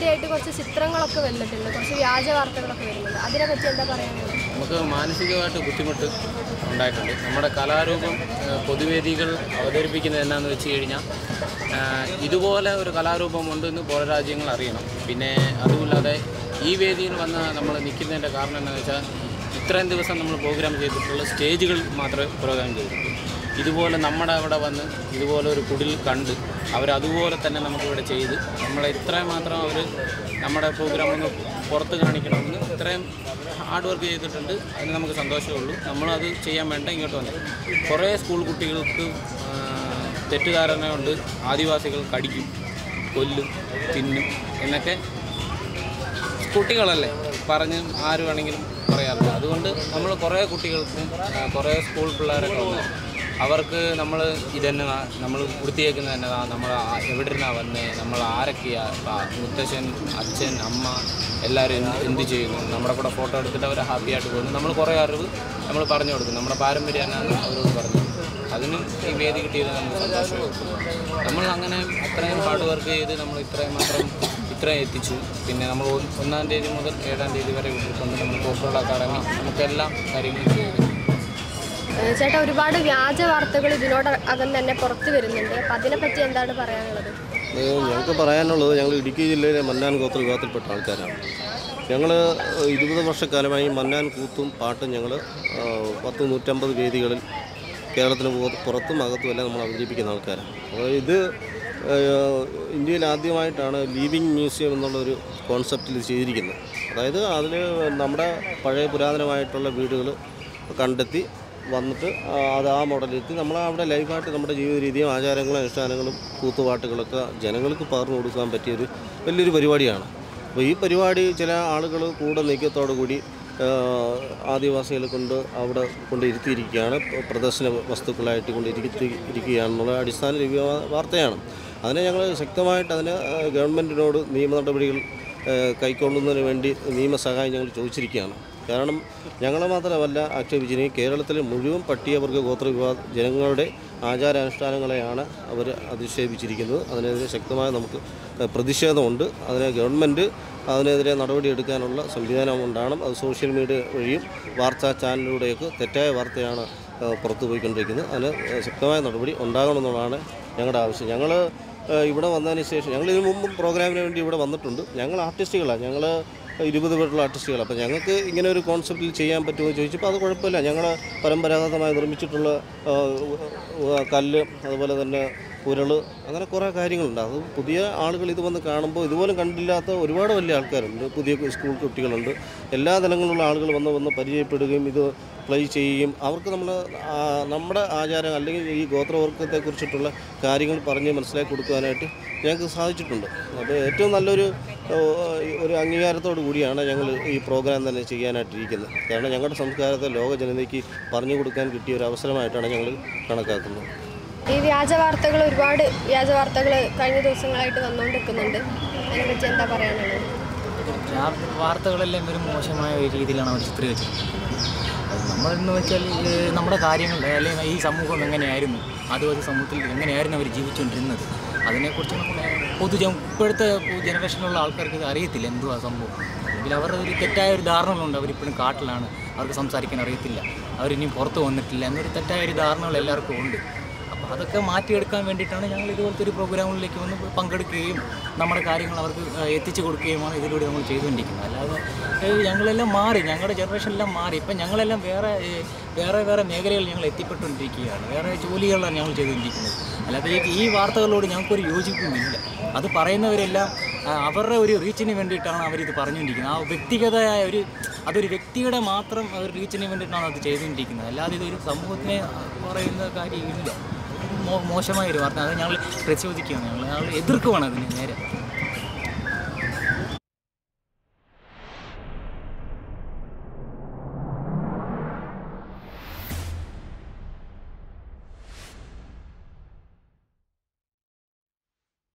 വാർത്തയായിട്ട് കുറച്ച് ചിത്രങ്ങളൊക്കെ വന്നിട്ടുണ്ട് കുറച്ച് വ്യാജ വാർത്തകളൊക്കെ വരുന്നുണ്ട് അതിനെപ്പറ്റി എന്താ പറയാനുള്ളത് നമുക്ക് മാനസികമായിട്ട് ബുദ്ധിമുട്ട് ഉണ്ടായിട്ടുണ്ട് നമ്മുടെ കലാരൂപം ഏഹ്, പൊതുവേദികൾ അവതരിപ്പിക്കുന്നത് എന്നാന്ന് വെച്ച് കഴിഞ്ഞാൽ ഏഹ്, ഇതുപോലെ ഒരു കലാരൂപം ഉണ്ടെന്ന് പുറം രാജ്യങ്ങൾ അറിയണം പിന്നെ അതുമില്ലാതെ ഈ വേദിയിൽ വന്ന് നമ്മൾ നിൽക്കുന്നതിൻ്റെ കാരണം എന്താണെന്ന് വെച്ചാൽ ഇത്രയും ദിവസം നമ്മൾ പ്രോഗ്രാം ചെയ്തിട്ടുള്ള സ്റ്റേജുകൾ മാത്രമേ പ്രോഗ്രാം ചെയ്തിട്ടുള്ളൂ ഇതുപോലെ നമ്മുടെ അവിടെ വന്ന് ഇതുപോലെ ഒരു കുടിൽ കണ്ട് അവരതുപോലെ തന്നെ നമുക്കിവിടെ ചെയ്ത് നമ്മളെ ഇത്രയും മാത്രം അവർ നമ്മുടെ പ്രോഗ്രാം ഒന്ന് പുറത്ത് കാണിക്കണമെന്ന് ഇത്രയും ഹാർഡ് വർക്ക് ചെയ്തിട്ടുണ്ട് അതിന് നമുക്ക് സന്തോഷമേ ഉള്ളൂ നമ്മളത് ചെയ്യാൻ വേണ്ട ഇങ്ങോട്ട് വന്നത് കുറേ സ്കൂൾ കുട്ടികൾക്ക് ആ, തെറ്റുധാരണ കൊണ്ട് ആദിവാസികൾ കടിക്കും കൊല്ലും തിന്നും എന്നൊക്കെ കുട്ടികളല്ലേ പറഞ്ഞ് ആര് വേണമെങ്കിലും പറയാറില്ല അതുകൊണ്ട് നമ്മൾ കുറേ കുട്ടികൾക്കും ആ, കുറേ സ്കൂൾ പിള്ളേരൊക്കെ വന്ന് അവർക്ക് നമ്മൾ ഇതന്നെ നമ്മൾ വൃത്തിയാക്കുന്നത് എന്നതാ നമ്മൾ എവിടെ നിന്നാണ് വന്നേ നമ്മൾ ആരൊക്കെയാ ആ, മുത്തശ്ശൻ അച്ഛൻ അമ്മ എല്ലാവരും എന്ത് എന്ത് ചെയ്യുന്നു നമ്മുടെ കൂടെ ഫോട്ടോ എടുത്തിട്ട് അവർ ഹാപ്പി ആയിട്ട് പോകുന്നു നമ്മൾ കുറേ അറിവ് നമ്മൾ പറഞ്ഞു കൊടുക്കും നമ്മുടെ പാരമ്പര്യം എന്നാണ് അവരോട് പറഞ്ഞു അതിനും ഈ വേദി കിട്ടിയത് നമുക്ക് സന്തോഷമാണ് നമ്മൾ അങ്ങനെ അത്രയും ഹാർഡ് വർക്ക് ചെയ്ത് നമ്മൾ ഇത്രയും മാത്രം ഇത്രയും എത്തിച്ചു പിന്നെ നമ്മൾ ഒ- ഒന്നാം തീയതി മുതൽ ഏഴാം തീയതി വരെ വിട്ടിട്ടുണ്ട് നമ്മൾ കോപ്പറേറ്റ് അക്കാദമി നമുക്കെല്ലാം കാര്യങ്ങളും ചെയ്തു ഏഹ് ചേട്ടാ ഒരുപാട് വ്യാജ വാർത്തകൾ ഇതിനോടകം തന്നെ പുറത്ത് വരുന്നുണ്ട് അപ്പം അതിനെപ്പറ്റി എന്താണ് പറയാനുള്ളത് ഏഹ് ഞങ്ങൾക്ക് പറയാനുള്ളത് ഞങ്ങൾ ഇടുക്കി ജില്ലയിലെ മന്നാൻ ഗോത്ര വിഭാഗത്തിൽപ്പെട്ട ആൾക്കാരാണ് ഞങ്ങൾ ഇരുപത് വർഷക്കാലമായി മന്നാൻ കൂത്തും പാട്ടും ഞങ്ങൾ പത്ത് നൂറ്റമ്പത് വേദികളിൽ കേരളത്തിന് പുറ- പുറത്തും അകത്തും എല്ലാം നമ്മൾ അവതരിപ്പിക്കുന്ന ആൾക്കാരാണ് അപ്പോൾ ഇത് ഏഹ്, ഇന്ത്യയിൽ ആദ്യമായിട്ടാണ് ലീവിങ് മ്യൂസിയം എന്നുള്ളൊരു കോൺസെപ്റ്റിൽ ഇത് ചെയ്തിരിക്കുന്നത് അതായത് അതിൽ നമ്മുടെ പഴയ പുരാതനമായിട്ടുള്ള വീടുകൾ കണ്ടെത്തി വന്നിട്ട് ആ, അത് ആ മോഡലെത്തി നമ്മൾ അവിടെ ലൈവായിട്ട് നമ്മുടെ ജീവിത രീതിയും ആചാരങ്ങളും അനുഷ്ഠാനങ്ങളും കൂത്തുപാട്ടുകളൊക്കെ ജനങ്ങൾക്ക് പകർന്നു കൊടുക്കാൻ പറ്റിയൊരു വലിയൊരു പരിപാടിയാണ് അപ്പോൾ ഈ പരിപാടി ചില ആളുകൾ കൂടെ നീക്കത്തോടു കൂടി ആ, ആദിവാസികളെ കൊണ്ട് അവിടെ കൊണ്ട് ഇരുത്തിയിരിക്കുകയാണ് പ്ര- പ്രദർശന വസ്തുക്കളായിട്ട് കൊണ്ട് ഇരുത്തി ഇരിക്കുകയാണെന്നുള്ള അടിസ്ഥാന ലഭ്യ വാർത്തയാണ് അതിനെ ഞങ്ങൾ ശക്തമായിട്ട് അതിന് ആ, ഗവൺമെൻറ്റിനോട് നിയമ നടപടികൾ ആ, കൈക്കൊള്ളുന്നതിന് വേണ്ടി നിയമസഹായം ഞങ്ങൾ ചോദിച്ചിരിക്കുകയാണ് കാരണം ഞങ്ങൾ മാത്രമല്ല ആക്ഷേപിച്ചിന് കേരളത്തിലെ മുഴുവൻ പട്ടികവർഗ ഗോത്ര വിഭാഗ ജനങ്ങളുടെ ആചാരാനുഷ്ഠാനങ്ങളെയാണ് അവർ അധിക്ഷേപിച്ചിരിക്കുന്നത് അതിനെതിരെ ശക്തമായ നമുക്ക് പ്രതിഷേധമുണ്ട് അതിനെ ഗവൺമെൻറ് അതിനെതിരെ നടപടിയെടുക്കാനുള്ള സംവിധാനം ഉണ്ടാകണം അത് സോഷ്യൽ മീഡിയ വഴിയും വാർത്താ ചാനലിലൂടെയൊക്കെ തെറ്റായ വാർത്തയാണ് ആ, പുറത്തു പോയിക്കൊണ്ടിരിക്കുന്നത് അതിന് ശക്തമായ നടപടി ഉണ്ടാകണമെന്നുള്ളതാണ് ഞങ്ങളുടെ ആവശ്യം ഞങ്ങൾ ഇവിടെ വന്നതിന് ശേഷം ഞങ്ങൾ ഇതിനു മുമ്പും പ്രോഗ്രാമിന് വേണ്ടി ഇവിടെ വന്നിട്ടുണ്ട് ഞങ്ങൾ ആർട്ടിസ്റ്റുകളാണ് ഞങ്ങൾ ഇരുപത് പേരുള്ള ആർട്ടിസ്റ്റുകൾ അപ്പോൾ ഞങ്ങൾക്ക് ഇങ്ങനെ ഒരു കോൺസെപ്റ്റിൽ ചെയ്യാൻ പറ്റുമോ എന്ന് ചോദിച്ചപ്പോൾ അത് കുഴപ്പമില്ല ഞങ്ങൾ പരമ്പരാഗതമായി നിർമ്മിച്ചിട്ടുള്ള ആ, ഉ- കല്ല് അതുപോലെ തന്നെ കുരള് അങ്ങനെ കുറേ കാര്യങ്ങളുണ്ട് അത് പുതിയ ആളുകൾ ഇത് വന്ന് കാണുമ്പോൾ ഇതുപോലും കണ്ടില്ലാത്ത ഒരുപാട് വലിയ ആൾക്കാരുണ്ട് പുതിയ സ്കൂൾ കുട്ടികളുണ്ട് എല്ലാ തലങ്ങളിലുള്ള ആളുകൾ വന്ന് വന്ന് പരിചയപ്പെടുകയും ഇത് പ്ലേ ചെയ്യുകയും അവർക്ക് നമ്മൾ നമ്മുടെ ആചാരം അല്ലെങ്കിൽ ഈ ഗോത്രവർഗത്തെക്കുറിച്ചിട്ടുള്ള കാര്യങ്ങൾ പറഞ്ഞ് മനസ്സിലാക്കി കൊടുക്കാനായിട്ട് ഞങ്ങൾക്ക് സാധിച്ചിട്ടുണ്ട് അപ്പോൾ ഏറ്റവും നല്ലൊരു ഓ, ഒരു അംഗീകാരത്തോടു കൂടിയാണ് ഞങ്ങൾ ഈ പ്രോഗ്രാം തന്നെ ചെയ്യാനായിട്ടിരിക്കുന്നത് കാരണം ഞങ്ങളുടെ സംസ്കാരത്തെ ലോക ജനതയ്ക്ക് പറഞ്ഞു കൊടുക്കാൻ കിട്ടിയ ഒരു അവസരമായിട്ടാണ് ഞങ്ങൾ കണക്കാക്കുന്നത് ഈ വ്യാജ വാർത്തകൾ ഒരുപാട് വ്യാജ വാർത്തകൾ കഴിഞ്ഞ ദിവസങ്ങളായിട്ട് വന്നുകൊണ്ടിരിക്കുന്നുണ്ട് അതിനെപ്പറ്റി എന്താ പറയാനുള്ളത് ആ വാർത്തകളെല്ലാം ഒരു മോശമായ ഒരു രീതിയിലാണ് അവർ ചിത്രീകരിച്ചിരിക്കുന്നത് അത് നമ്മളെന്ന് വെച്ചാൽ ഈ നമ്മുടെ കാര്യങ്ങൾ അല്ലെങ്കിൽ ഈ സമൂഹം എങ്ങനെയായിരുന്നു ആദിവാസി സമൂഹത്തിൽ എങ്ങനെയായിരുന്നു അവർ ജീവിച്ചുകൊണ്ടിരുന്നത് അതിനെക്കുറിച്ച് നമ്മൾ പൊതുജ ഇപ്പോഴത്തെ ജനറേഷനിലുള്ള ആൾക്കാർക്ക് ഇത് അറിയത്തില്ല എന്തുവാ സംഭവം അല്ലെങ്കിൽ അവരുടെ ഒരു തെറ്റായ ഒരു ധാരണകളുണ്ട് അവരിപ്പോഴും കാട്ടിലാണ് അവർക്ക് സംസാരിക്കാൻ അറിയത്തില്ല അവരിനിയും പുറത്ത് വന്നിട്ടില്ല എന്നൊരു തെറ്റായ ഒരു ധാരണകൾ എല്ലാവർക്കും ഉണ്ട് അപ്പോൾ അതൊക്കെ മാറ്റിയെടുക്കാൻ വേണ്ടിയിട്ടാണ് ഞങ്ങൾ ഇതുപോലത്തെ ഒരു പ്രോഗ്രാമുകളിലേക്ക് വന്ന് പങ്കെടുക്കുകയും നമ്മുടെ കാര്യങ്ങൾ അവർക്ക് ഏഹ്, എത്തിച്ചു കൊടുക്കുകയുമാണ് ഇതിലൂടെ നമ്മൾ ചെയ്തുകൊണ്ടിരിക്കുന്നത് അല്ലാതെ ഏഹ്, ഞങ്ങളെല്ലാം മാറി ഞങ്ങളുടെ ജനറേഷനെല്ലാം മാറി ഇപ്പം ഞങ്ങളെല്ലാം വേറെ ഏഹ്, വേറെ വേറെ മേഖലകളിൽ ഞങ്ങൾ എത്തിപ്പെട്ടുകൊണ്ടിരിക്കുകയാണ് വേറെ ജോലികളാണ് ഞങ്ങൾ ചെയ്തുകൊണ്ടിരിക്കുന്നത് അല്ലാതെ ഈ ഈ വാർത്തകളോട് ഞങ്ങൾക്കൊരു യോജിപ്പുമില്ല അത് പറയുന്നവരെല്ലാം ആ, അവരുടെ ഒരു റീച്ചിന് വേണ്ടിയിട്ടാണ് അവരിത് പറഞ്ഞുകൊണ്ടിരിക്കുന്നത് ആ വ്യക്തിഗതമായ ഒരു അതൊരു വ്യക്തിയുടെ മാത്രം ഒരു റീച്ചിന് വേണ്ടിയിട്ടാണ് അത് ചെയ്തുകൊണ്ടിരിക്കുന്നത് അല്ലാതെ ഇതൊരു സമൂഹത്തിനെ പറയുന്ന കാര്യമില്ല മോ- മോശമായ ഒരു വാർത്ത അത് ഞങ്ങൾ പ്രതിരോധിക്കുകയാണ് ഞങ്ങൾ ഞങ്ങൾ എതിർക്കുവാണ് അതിന് നേരെ